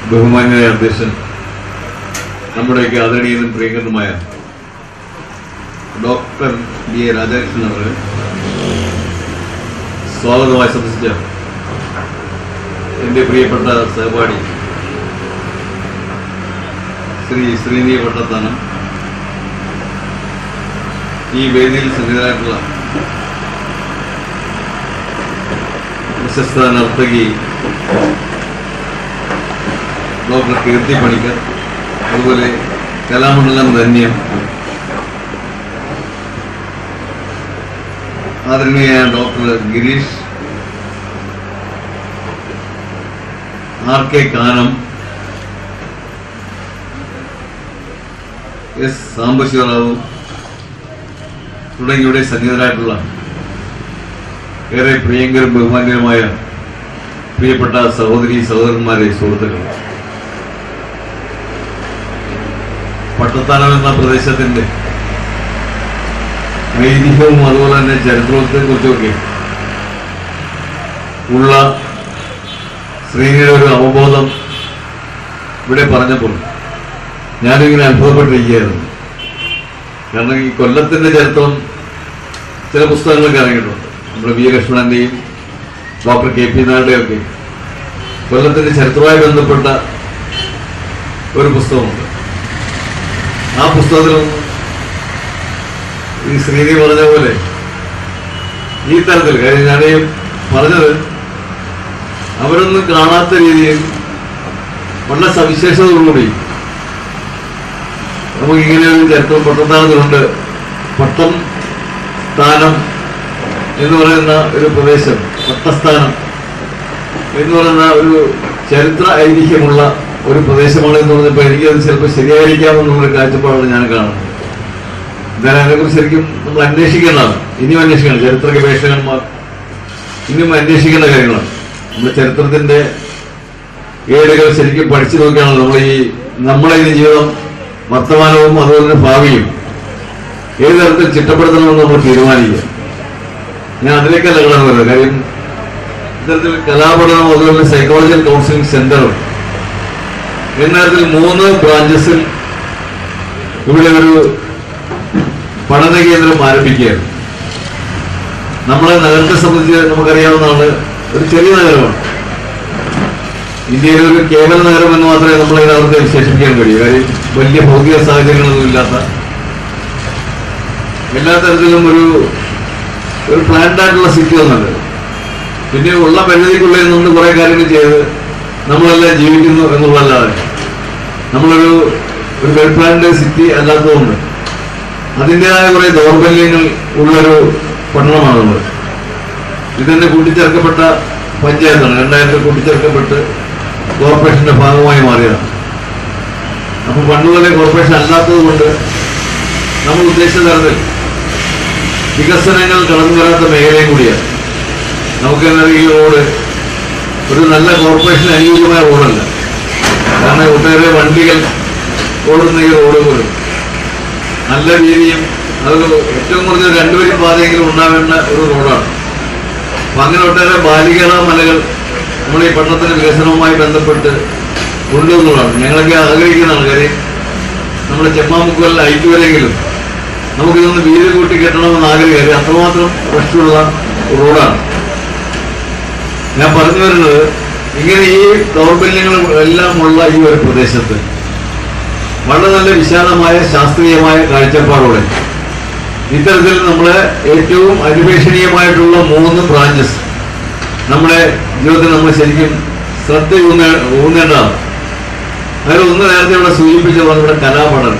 ബഹുമാന്യനായ അധ്യക്ഷൻ നമ്മുടെയൊക്കെ ആദരണീയനും പ്രിയങ്കരനുമായ ഡോക്ടർ ബി എ രാധാകൃഷ്ണൻ അവർ സ്വാഗതമായി സന്ദർശിച്ച എൻ്റെ പ്രിയപ്പെട്ട സഹപാഠി ശ്രീ ശ്രീനി വട്ടത്താനം ഈ വേദിയിൽ സന്നിധരായിട്ടുള്ള പ്രശസ്ത നർത്തകി ഡോക്ടർ കീർത്തി പണിക്കർ അതുപോലെ കലാമണ്ഡലം ധന്യം ആദരണീയ doctor Girish R K Kanam S Sambasiva Rao തുടങ്ങിയവരുടെ സന്നിധരായിട്ടുള്ള ഏറെ പ്രിയങ്കരും ബഹുമാന്യരുമായ പ്രിയപ്പെട്ട സഹോദരി സഹോദരന്മാരെ സുഹൃത്തുക്കൾ പട്ടത്താനം എന്ന പ്രദേശത്തിന്റെ ഐതിഹ്യവും അതുപോലെ തന്നെ ചരിത്രത്തെ കുറിച്ചൊക്കെ ഉള്ള ശ്രീനിയുടെ ഒരു അവബോധം ഇവിടെ പറഞ്ഞപ്പോൾ ഞാനിങ്ങനെ അത്ഭുതപ്പെട്ടിരിക്കുകയായിരുന്നു കാരണം ഈ കൊല്ലത്തിന്റെ ചരിത്രം ചില പുസ്തകങ്ങളൊക്കെ ഇറങ്ങിയിട്ടുണ്ട് നമ്മുടെ വി ലക്ഷ്മണന്റെയും ഡോക്ടർ കെ പി നായരുടെയും ഒക്കെ കൊല്ലത്തിന്റെ ചരിത്രവുമായി ബന്ധപ്പെട്ട ഒരു പുസ്തകമുണ്ട് ആ പുസ്തകത്തിലൊന്നും ഈ ശ്രീനി പറഞ്ഞ പോലെ ഈ തരത്തിൽ കാര്യം ഞാൻ ഈ പറഞ്ഞത് അവരൊന്നും കാണാത്ത രീതിയിൽ വളരെ സവിശേഷതകളോടുകൂടി നമുക്ക് ഇങ്ങനെ ഒരു ചരിത്രം പട്ടത്താനത്തിലുണ്ട് പട്ടം സ്ഥാനം എന്ന് പറയുന്ന ഒരു പ്രദേശം പട്ടസ്ഥാനം എന്ന് പറയുന്ന ഒരു ചരിത്ര ഐതിഹ്യമുള്ള ഒരു പ്രദേശമാണ് എന്ന് പറഞ്ഞപ്പോൾ എനിക്കത് ചിലപ്പോൾ ശരിയായിരിക്കാമെന്നുള്ളൊരു കാഴ്ചപ്പാടാണ് ഞാൻ കാണുന്നത് എന്തായാലും അതിനെക്കുറിച്ച് ശരിക്കും നമ്മൾ അന്വേഷിക്കേണ്ടതാണ് ഇനിയും അന്വേഷിക്കണം ചരിത്ര ഗവേഷകന്മാർ ഇനിയും അന്വേഷിക്കേണ്ട കാര്യങ്ങളാണ് നമ്മുടെ ചരിത്രത്തിന്റെ ഏടുകൾ ശരിക്കും പഠിച്ചു നോക്കിയാണ് നമ്മൾ ഈ നമ്മളെ ഈ ജീവിതം വർത്തമാനവും അതുപോലെ തന്നെ ഭാവിയും ഏത് തരത്തിൽ ചിട്ടപ്പെടുത്തണമെന്ന് നമ്മൾ തീരുമാനിക്കുക ഞാൻ അതിലേക്കല്ല കടന്നു വരുന്നത് കാര്യം ഇത്തരത്തിൽ കലാപഠനം അതുപോലെ സൈക്കോളജിക്കൽ കൗൺസിലിംഗ് സെന്ററും എന്നതിൽ മൂന്ന് ബ്രാഞ്ചസിൽ ഇവിടെ ഒരു പഠന കേന്ദ്രം ആരംഭിക്കുകയാണ് നമ്മളെ നഗരത്തെ സംബന്ധിച്ച് നമുക്കറിയാവുന്നതാണ് ഒരു ചെറിയ നഗരമാണ് ഇന്ത്യയിലെ ഒരു കേവല നഗരം എന്ന് മാത്രമേ നമ്മൾ ഇതിനകത്ത് വിശേഷിപ്പിക്കാൻ കഴിയൂ കാര്യം വലിയ ഭൗതിക സാഹചര്യങ്ങളൊന്നും ഇല്ലാത്ത എല്ലാ തരത്തിലും ഒരു ഒരു പ്ലാൻഡ് ആയിട്ടുള്ള സിറ്റി ഒന്നല്ല പിന്നെ ഉള്ള പരിധിക്കുള്ളിൽ നിന്ന് കുറെ കാര്യങ്ങൾ ചെയ്ത് നമ്മളെല്ലാം ജീവിക്കുന്നു എന്നുള്ളതല്ലാതെ നമ്മളൊരു ഒരു വെൽ പ്ലാൻഡ് സിറ്റി അല്ലാത്തതുകൊണ്ട് അതിൻ്റെതായ കുറെ ദൗർബല്യങ്ങൾ ഉള്ളൊരു പട്ടണമാണ് നമ്മൾ ഇതിന്റെ കൂട്ടിച്ചേർക്കപ്പെട്ട പഞ്ചായത്താണ് രണ്ടായിരത്തിൽ കൂട്ടിച്ചേർക്കപ്പെട്ട് കോർപ്പറേഷന്റെ ഭാഗമായി മാറിയതാണ് അപ്പൊ പണ്ടുപോലെ കോർപ്പറേഷൻ അല്ലാത്തത് കൊണ്ട് നമ്മൾ ഉദ്ദേശിച്ച തരത്തിൽ വികസനങ്ങൾ കടന്നു വരാത്ത മേഖലയും കൂടിയാണ് നമുക്ക് എന്നാൽ ഈ റോഡ് ഒരു നല്ല കോർപ്പറേഷൻ അനുയോജ്യമായ റോഡല്ല കാരണം ഒട്ടേറെ വണ്ടികൾ ഓടുന്ന ഈ റോഡ് പോലും നല്ല രീതിയും അത് ഏറ്റവും കുറഞ്ഞ രണ്ടുപേരും പാതയെങ്കിലും ഉണ്ടാവേണ്ട ഒരു റോഡാണ് അപ്പൊ അങ്ങനെ ഒട്ടേറെ ബാലികേള മലകൾ നമ്മുടെ ഈ പട്ടണത്തിന്റെ വികസനവുമായി ബന്ധപ്പെട്ട് കൊണ്ടുവന്നതാണ് ഞങ്ങളൊക്കെ ആഗ്രഹിക്കുന്നതാണ് കാര്യം നമ്മുടെ ചെമ്മാമുക്കുവൽ ഐറ്റ് വരെയെങ്കിലും നമുക്കിതൊന്ന് വീതി കൂട്ടി കെട്ടണമെന്ന് ആഗ്രഹിക്കുക അത്രമാത്രം പ്രശ്നമുള്ള റോഡാണ് ഞാൻ പറഞ്ഞു വരുന്നത് ഇങ്ങനെ ഈ ദൗർബല്യങ്ങൾ എല്ലാം ഉള്ള ഈ ഒരു പ്രദേശത്ത് വളരെ നല്ല വിശാലമായ ശാസ്ത്രീയമായ കാഴ്ചപ്പാടോടെ ഇത്തരത്തിൽ നമ്മളെ ഏറ്റവും അനുപേക്ഷണീയമായിട്ടുള്ള മൂന്ന് ബ്രാഞ്ചസ് നമ്മുടെ ജീവിതത്തിൽ നമ്മൾ ശരിക്കും ശ്രദ്ധ ഊന്നേ ഊന്നേണ്ടതാണ് അതിൽ ഒന്ന് നേരത്തെ ഇവിടെ സൂചിപ്പിച്ച പോലെ ഇവിടെ കലാപഠനം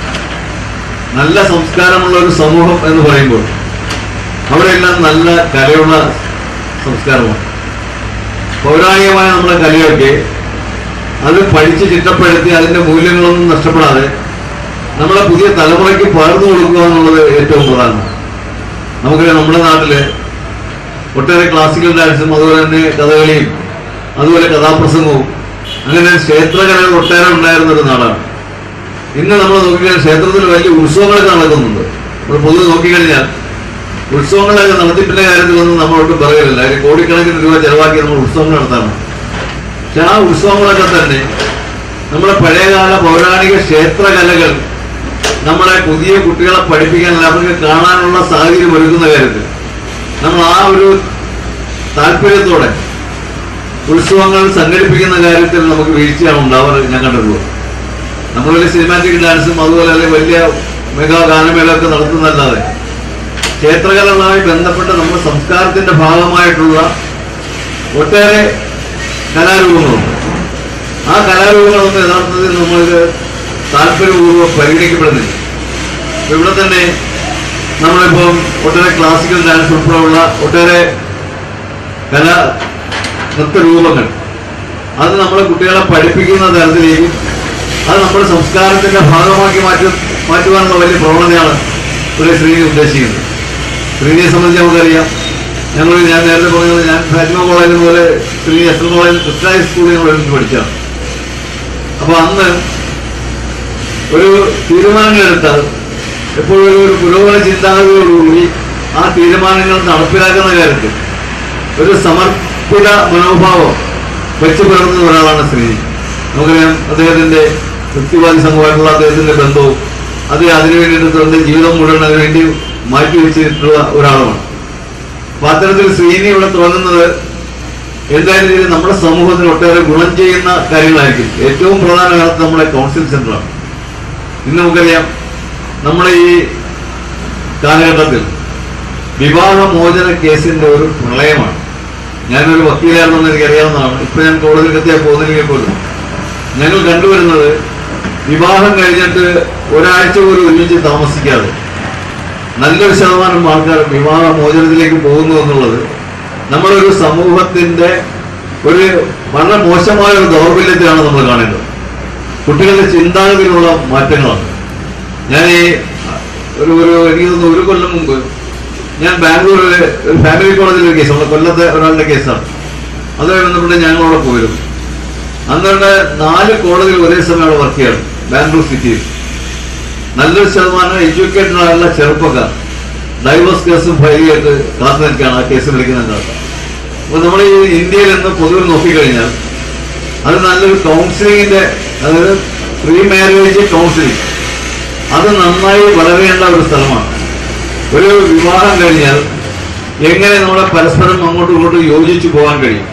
നല്ല സംസ്കാരമുള്ള ഒരു സമൂഹം എന്ന് പറയുമ്പോൾ അവിടെയെല്ലാം നല്ല കലയുള്ള സംസ്കാരമാണ് പൗരാണികമായ നമ്മുടെ കലയൊക്കെ അത് പഠിച്ച് ചിട്ടപ്പെടുത്തി അതിന്റെ മൂല്യങ്ങളൊന്നും നഷ്ടപ്പെടാതെ നമ്മളെ പുതിയ തലമുറയ്ക്ക് പകർന്നു കൊടുക്കുക എന്നുള്ളത് ഏറ്റവും പ്രധാനമാണ് നമുക്കറിയാം നമ്മുടെ നാട്ടില് ഒട്ടേറെ ക്ലാസിക്കൽ ഡാൻസും അതുപോലെ തന്നെ കഥകളിയും അതുപോലെ കഥാപ്രസംഗവും അങ്ങനെ ക്ഷേത്രകലകൾ ഒട്ടേറെ ഉണ്ടായിരുന്ന ഒരു നാടാണ് ഇന്ന് നമ്മൾ നോക്കിക്കഴിഞ്ഞാൽ ക്ഷേത്രത്തിൽ വലിയ ഉത്സവങ്ങളൊക്കെ നടക്കുന്നുണ്ട് നമ്മൾ പൊതുവെ നോക്കിക്കഴിഞ്ഞാൽ ഉത്സവങ്ങളൊക്കെ നടത്തിപ്പിന്റെ കാര്യത്തിലൊന്നും നമ്മളോട്ട് പറയലില്ല അതിന് കോടിക്കണക്കിന് രൂപ ചെലവാക്കി നമ്മൾ ഉത്സവങ്ങൾ നടത്താറുണ്ട് പക്ഷെ ആ ഉത്സവങ്ങളൊക്കെ തന്നെ നമ്മുടെ പഴയകാല പൗരാണിക ക്ഷേത്രകലകൾ നമ്മളെ പുതിയ കുട്ടികളെ പഠിപ്പിക്കാൻ അവർക്ക് കാണാനുള്ള സാഹചര്യം ഒരുക്കുന്ന കാര്യത്തിൽ നമ്മൾ ആ ഒരു താല്പര്യത്തോടെ ഉത്സവങ്ങൾ സംഘടിപ്പിക്കുന്ന കാര്യത്തിൽ നമുക്ക് വീഴ്ചയാണ് ഉണ്ടാവാറ് ഞാൻ കണ്ടിട്ടുള്ളത് നമ്മൾ വലിയ സിനിമാറ്റിക് ഡാൻസും അതുപോലെ അല്ലെങ്കിൽ വലിയ മെഗാ ഗാനമേളൊക്കെ നടത്തുന്നതല്ലാതെ ക്ഷേത്രകലകളുമായി ബന്ധപ്പെട്ട് നമ്മുടെ സംസ്കാരത്തിന്റെ ഭാഗമായിട്ടുള്ള ഒട്ടേറെ കലാരൂപങ്ങളുണ്ട് ആ കലാരൂപങ്ങളൊന്നും യഥാർത്ഥത്തിൽ നമ്മൾക്ക് താല്പര്യപൂർവ്വം പരിഗണിക്കപ്പെടുന്നില്ല ഇപ്പൊ ഇവിടെ തന്നെ നമ്മളിപ്പം ഒട്ടേറെ ക്ലാസിക്കൽ ഡാൻസ് ഉൾപ്പെടെയുള്ള ഒട്ടേറെ കലാ നൃത്തരൂപങ്ങൾ അത് നമ്മളെ കുട്ടികളെ പഠിപ്പിക്കുന്ന തരത്തിലേക്കും അത് നമ്മുടെ സംസ്കാരത്തിന്റെ ഭാഗമാക്കി മാറ്റി മാറ്റുവാനുള്ള വലിയ പ്രവണതയാണ് ഇവിടെ ശ്രീനി ഉദ്ദേശിക്കുന്നത് ശ്രീനിയെ സംബന്ധിച്ച് നമുക്കറിയാം ഞങ്ങൾ ഞാൻ നേരത്തെ പറഞ്ഞത് ഞാൻ ഫാറ്റിമ കോളേജ് പോലെ ശ്രീ എസ് എൽ കോളേജ് ക്രിസ്റ്റായ സ്കൂളിൽ ഞങ്ങൾ ഒരുമിച്ച് പഠിച്ചതാണ് അപ്പൊ അന്ന് ഒരു തീരുമാനങ്ങൾ എടുത്താൽ എപ്പോഴും ഒരു പുരോഗമന ചിന്താഗതിയോടുകൂടി ആ തീരുമാനങ്ങൾ നടപ്പിലാക്കുന്ന കാര്യത്തിൽ ഒരു സമർപ്പിത മനോഭാവം വെച്ചു പുലർത്തുന്ന ഒരാളാണ് ശ്രീജി നമുക്കറിയാം അദ്ദേഹത്തിന്റെ വ്യക്തിവാദി സംഘമായിട്ടുള്ള അദ്ദേഹത്തിന്റെ ബന്ധവും അത് അതിനു വേണ്ടിയിട്ട് തന്റെ ജീവിതം മുഴുവൻ അതിനു വേണ്ടി മാറ്റി വെച്ചിട്ടുള്ള ഒരാളുമാണ് അപ്പൊ അത്തരത്തിൽ ശ്രീനി ഇവിടെ തുടങ്ങുന്നത് എന്തായാലും ശരി നമ്മുടെ സമൂഹത്തിന് ഒട്ടേറെ ഗുണം ചെയ്യുന്ന കാര്യങ്ങളായിരിക്കും ഏറ്റവും പ്രധാനമായിട്ട് നമ്മുടെ കൗൺസിൽ സെന്ററാണ് ഇന്ന് നമുക്കറിയാം നമ്മുടെ ഈ കാലഘട്ടത്തിൽ വിവാഹമോചന കേസിന്റെ ഒരു പ്രളയമാണ് ഞാനൊരു വക്കീലായിരുന്നെന്ന് എനിക്കറിയാവുന്നതാണ് ഇപ്പൊ ഞാൻ കോടതിയിൽ എത്തിയാൽ പോകുന്നില്ലെങ്കിൽ പോലും ഞങ്ങൾ കണ്ടുവരുന്നത് വിവാഹം കഴിഞ്ഞിട്ട് ഒരാഴ്ച പോലും ഒരുമിച്ച് താമസിക്കാതെ നല്ലൊരു ശതമാനം ആൾക്കാർ വിവാഹ മോചനത്തിലേക്ക് പോകുന്നു എന്നുള്ളത് നമ്മുടെ ഒരു സമൂഹത്തിന്റെ ഒരു വളരെ മോശമായ ഒരു ദൗർബല്യത്തെയാണ് നമ്മൾ കാണേണ്ടത് കുട്ടികളുടെ ചിന്താഗതിയിലുള്ള മാറ്റങ്ങളാണ് ഞാൻ ഈ ഒരു ഒരു എനിക്ക് തോന്നുന്നു ഒരു കൊല്ലം മുമ്പ് ഞാൻ ബാംഗ്ലൂരിലെ ഒരു ഫാമിലി കോളേജിലെ ഒരു കേസ് നമ്മുടെ കൊല്ലത്തെ ഒരാളുടെ കേസാണ് അതുമായി ബന്ധപ്പെട്ട് ഞങ്ങൾ അവിടെ പോയിരുന്നു അന്നവിടെ നാല് കോളേജിൽ ഒരേ സമയം അവിടെ വർക്ക് ചെയ്യണം ബാംഗ്ലൂർ സിറ്റിയിൽ നല്ലൊരു ശതമാനം എഡ്യൂക്കേറ്റഡ് ആയുള്ള ചെറുപ്പക്കാർ ഡൈവേഴ്സ് കേസും ഫയൽ ചെയ്തിട്ട് കാത്തു നിൽക്കുകയാണ് ആ കേസ് വിളിക്കുന്നത് കാലത്ത് അപ്പൊ നമ്മൾ ഈ ഇന്ത്യയിൽ നിന്ന് പൊതുവെ നോക്കിക്കഴിഞ്ഞാൽ അത് നല്ലൊരു കൗൺസിലിങ്ങിന്റെ അതായത് പ്രീ മാരേജ് കൗൺസിലിംഗ് അത് നന്നായി വളരേണ്ട ഒരു സ്ഥലമാണ് ഒരു വിവാഹം കഴിഞ്ഞാൽ എങ്ങനെ നമ്മളെ പരസ്പരം അങ്ങോട്ടും ഇങ്ങോട്ടും യോജിച്ചു പോകാൻ കഴിയും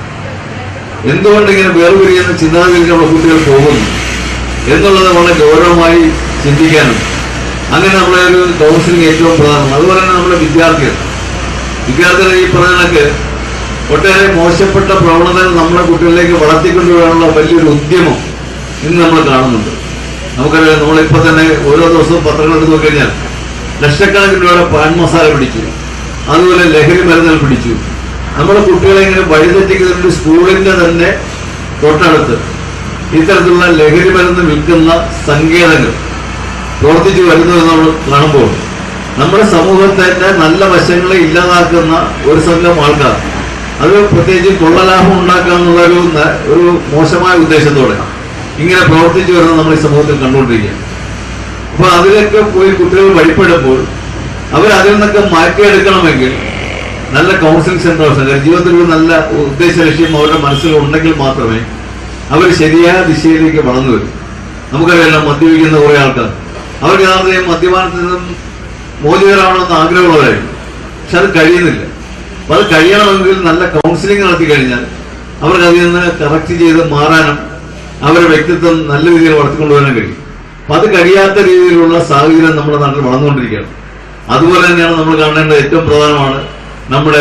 എന്തുകൊണ്ട് ഇങ്ങനെ വേർപിരിയുന്ന ചിന്താഗതിയിലേക്ക് നമ്മുടെ കുട്ടികൾ പോകുന്നു എന്നുള്ളത് വളരെ ഗൗരവമായി ചിന്തിക്കാനും അങ്ങനെ നമ്മളെ ഒരു കൗൺസിലിംഗ് ഏറ്റവും പ്രധാനമാണ് അതുപോലെ തന്നെ നമ്മുടെ വിദ്യാർത്ഥികൾ വിദ്യാർത്ഥികൾ ഈ പറഞ്ഞ കണക്ക് ഒട്ടേറെ മോശപ്പെട്ട പ്രവണതകൾ നമ്മുടെ കുട്ടികളിലേക്ക് വളർത്തിക്കൊണ്ടുവരാനുള്ള വലിയൊരു ഉദ്യമം ഇന്ന് നമ്മൾ കാണുന്നുണ്ട് നമുക്കറിയാം നമ്മളിപ്പോ തന്നെ ഓരോ ദിവസവും പത്രങ്ങൾ എടുത്ത് നോക്കിക്കഴിഞ്ഞാൽ ലക്ഷക്കണക്കിന് രൂപയുടെ പാൻ മസാല പിടിച്ചു അതുപോലെ ലഹരി മരുന്നുകൾ പിടിച്ചു നമ്മുടെ കുട്ടികളെ ഇങ്ങനെ വഴിതെറ്റിക്കുന്നതിന് സ്കൂളിന്റെ തന്നെ തൊട്ടടുത്ത് ഇത്തരത്തിലുള്ള ലഹരി മരുന്ന് വിൽക്കുന്ന സങ്കേതങ്ങൾ പ്രവർത്തിച്ചു വരുന്നു എന്ന് നമ്മൾ കാണുമ്പോൾ നമ്മുടെ സമൂഹത്തിന്റെ നല്ല വശങ്ങളെ ഇല്ലാതാക്കുന്ന ഒരു സംഘം ആൾക്കാർ അത് പ്രത്യേകിച്ച് കൊള്ളലാഭം ഉണ്ടാക്കുക എന്നുള്ള ഒരു ന- ഒരു മോശമായ ഉദ്ദേശത്തോടെ ഇങ്ങനെ പ്രവർത്തിച്ചു വരുന്നത് നമ്മൾ ഈ സമൂഹത്തിൽ കണ്ടുകൊണ്ടിരിക്കുകയാണ് അപ്പൊ അതിലൊക്കെ പോയി കുട്ടികൾ വഴിപ്പെടുമ്പോൾ അവർ അതിൽ നിന്നൊക്കെ മാറ്റിയെടുക്കണമെങ്കിൽ നല്ല കൗൺസിലിംഗ് സെന്റർ അവസരം ജീവിതത്തിൽ ഒരു നല്ല ഉദ്ദേശ ലക്ഷ്യം അവരുടെ മനസ്സിൽ ഉണ്ടെങ്കിൽ മാത്രമേ അവർ ശരിയായ ദിശയിലേക്ക് വളർന്നു വരും നമുക്കറിയാലോ മദ്യപിക്കുന്ന കുറെ ആൾക്കാർ അവർ യഥാർത്ഥം മദ്യപാനത്തിൽ നിന്നും മോചിതരാവണമെന്ന് ആഗ്രഹമുള്ളവരായിരുന്നു പക്ഷെ അത് കഴിയുന്നില്ല അപ്പൊ അത് കഴിയണമെങ്കിൽ നല്ല കൗൺസിലിംഗ് നടത്തി കഴിഞ്ഞാൽ അവർക്ക് അതിൽ നിന്ന് കറക്റ്റ് ചെയ്ത് മാറാനും അവരുടെ വ്യക്തിത്വം നല്ല രീതിയിൽ വളർത്തിക്കൊണ്ടുവരാൻ കഴിയും അപ്പൊ അത് കഴിയാത്ത രീതിയിലുള്ള സാഹചര്യം നമ്മുടെ നാട്ടിൽ വളർന്നുകൊണ്ടിരിക്കുകയാണ് അതുപോലെ തന്നെയാണ് നമ്മൾ കാണേണ്ട ഏറ്റവും പ്രധാനമാണ് നമ്മുടെ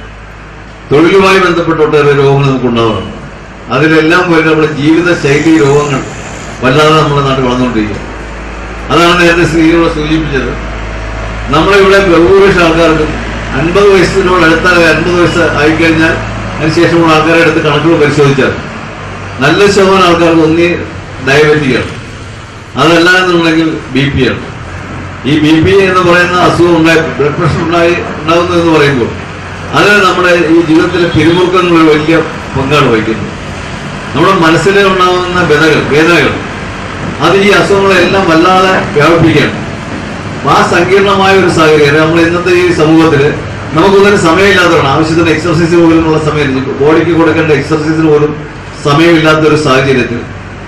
തൊഴിലുമായി ബന്ധപ്പെട്ട ഒട്ടേറെ രോഗങ്ങൾ നമുക്ക് ഉണ്ടാവാറുണ്ട് അതിലെല്ലാം വരുന്ന നമ്മുടെ ജീവിത ശൈലി രോഗങ്ങൾ വല്ലാതെ നമ്മുടെ നാട്ടിൽ വളർന്നുകൊണ്ടിരിക്കുക അതാണ് നേരത്തെ സ്ത്രീകളെ സൂചിപ്പിച്ചത് നമ്മളിവിടെ ബഹുഭൂരിഷ ആൾക്കാർക്കും അൻപത് വയസ്സിനോട് അടുത്ത അൻപത് വയസ്സ് ആയിക്കഴിഞ്ഞാൽ അതിനുശേഷമുള്ള ആൾക്കാരെ എടുത്ത് കണക്കുകൾ പരിശോധിച്ചാൽ നല്ല ശതമാനം ആൾക്കാർക്ക് ഒന്നി ഡയബറ്റിക്കാണ് അതല്ല എന്നുണ്ടെങ്കിൽ ബി പി ആണ് ഈ ബി പി എന്ന് പറയുന്ന അസുഖം ഉണ്ടായി ബ്ലഡ് പ്രഷർ ഉണ്ടായി ഉണ്ടാകുന്നു എന്ന് പറയുമ്പോൾ അത് നമ്മുടെ ഈ ജീവിതത്തിലെ പിരിമുറുക്കങ്ങൾ ഒരു വലിയ പങ്കാണ് വഹിക്കുന്നത് നമ്മുടെ മനസ്സിൽ ഉണ്ടാകുന്ന വ്യതകൾ വേദനകൾ അത് ഈ അസുഖങ്ങളെല്ലാം വല്ലാതെ വ്യാപിപ്പിക്കുകയാണ് അപ്പൊ ആ സങ്കീർണമായ ഒരു സാഹചര്യം നമ്മൾ ഇന്നത്തെ ഈ സമൂഹത്തിൽ നമുക്കൊന്നിനും സമയമില്ലാത്തതാണ് ആവശ്യത്തിന് എക്സർസൈസ് പോലുള്ള സമയം ബോഡിക്ക് കൊടുക്കേണ്ട എക്സർസൈസിന് പോലും സമയമില്ലാത്ത ഒരു സാഹചര്യത്തിൽ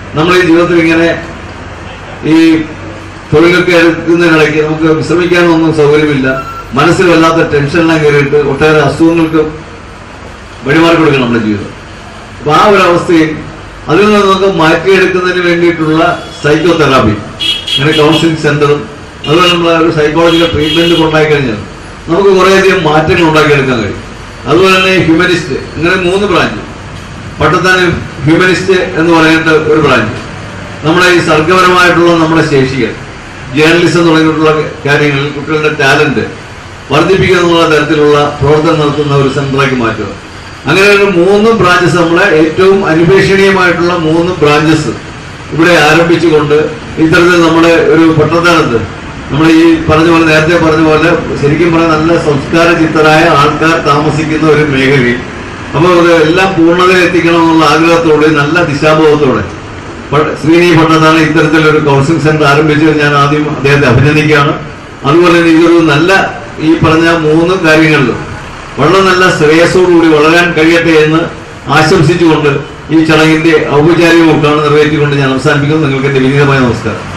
നമ്മൾ ഈ ജീവിതത്തിൽ ഇങ്ങനെ ഈ തൊഴിലൊക്കെ എടുക്കുന്നതിനിടയ്ക്ക് നമുക്ക് വിശ്രമിക്കാനൊന്നും സൗകര്യമില്ല മനസ്സിൽ വല്ലാത്ത ടെൻഷനെല്ലാം കയറിയിട്ട് ഒട്ടേറെ അസുഖങ്ങൾക്ക് വഴിമാറി കൊടുക്കണം നമ്മുടെ ജീവിതം അപ്പൊ ആ ഒരു അവസ്ഥയിൽ അതിൽ നിന്ന് നമുക്ക് മാറ്റിയെടുക്കുന്നതിന് വേണ്ടിയിട്ടുള്ള സൈക്കോ തെറാപ്പി അങ്ങനെ കൗൺസിലിംഗ് സെന്ററും അതുപോലെ നമ്മൾ ഒരു സൈക്കോളജിക്കൽ ട്രീറ്റ്മെന്റ് കൊണ്ടായി കഴിഞ്ഞാൽ നമുക്ക് കുറേയധികം മാറ്റങ്ങൾ ഉണ്ടാക്കിയെടുക്കാൻ കഴിയും അതുപോലെ തന്നെ ഹ്യൂമനിസ്റ്റ് ഇങ്ങനെ മൂന്ന് ബ്രാഞ്ച് പട്ടത്താന് ഹ്യൂമനിസ്റ്റ് എന്ന് പറയുന്ന ഒരു ബ്രാഞ്ച് നമ്മുടെ ഈ സർഗപരമായിട്ടുള്ള നമ്മുടെ ശേഷികൾ ജേർണലിസം തുടങ്ങിയിട്ടുള്ള കാര്യങ്ങളിൽ കുട്ടികളുടെ ടാലന്റ് വർദ്ധിപ്പിക്കുക എന്നുള്ള തരത്തിലുള്ള പ്രവർത്തനം നടത്തുന്ന ഒരു സെന്ററാക്കി മാറ്റുക അങ്ങനെ ഒരു മൂന്ന് ബ്രാഞ്ചസ് നമ്മളെ ഏറ്റവും അനുപേക്ഷണീയമായിട്ടുള്ള മൂന്ന് ബ്രാഞ്ചസ് ഇവിടെ ആരംഭിച്ചുകൊണ്ട് ഇത്തരത്തിൽ നമ്മുടെ ഒരു പട്ടണത്താനത്ത് നമ്മൾ ഈ പറഞ്ഞ പോലെ നേരത്തെ പറഞ്ഞ പോലെ ശരിക്കും പറഞ്ഞാൽ നല്ല സംസ്കാര ചിത്തരായ ആൾക്കാർ താമസിക്കുന്ന ഒരു മേഖലയിൽ അപ്പോൾ അത് എല്ലാം പൂർണ്ണതയിൽ എത്തിക്കണം എന്നുള്ള ആഗ്രഹത്തോടെ നല്ല ദിശാബോധത്തോടെ പ- ശ്രീനി ഭട്ടത്താണ് ഇത്തരത്തിലൊരു കൗൺസിലിംഗ് സെന്റർ ആരംഭിച്ചത് ഞാൻ ആദ്യം അദ്ദേഹത്തെ അഭിനന്ദിക്കുകയാണ് അതുപോലെ തന്നെ ഇതൊരു നല്ല ഈ പറഞ്ഞ മൂന്ന് കാര്യങ്ങളിലും വളരെ നല്ല ശ്രേയസ്സോടുകൂടി വളരാൻ കഴിയട്ടെ എന്ന് ആശംസിച്ചുകൊണ്ട് ഈ ചടങ്ങിന്റെ ഔപചാരിക ഉദ്ഘാടനം നിറവേറ്റിക്കൊണ്ട് ഞാൻ അവസാനിപ്പിക്കുന്നു നിങ്ങൾക്ക് എന്റെ വിനീതമായ നമസ്കാരം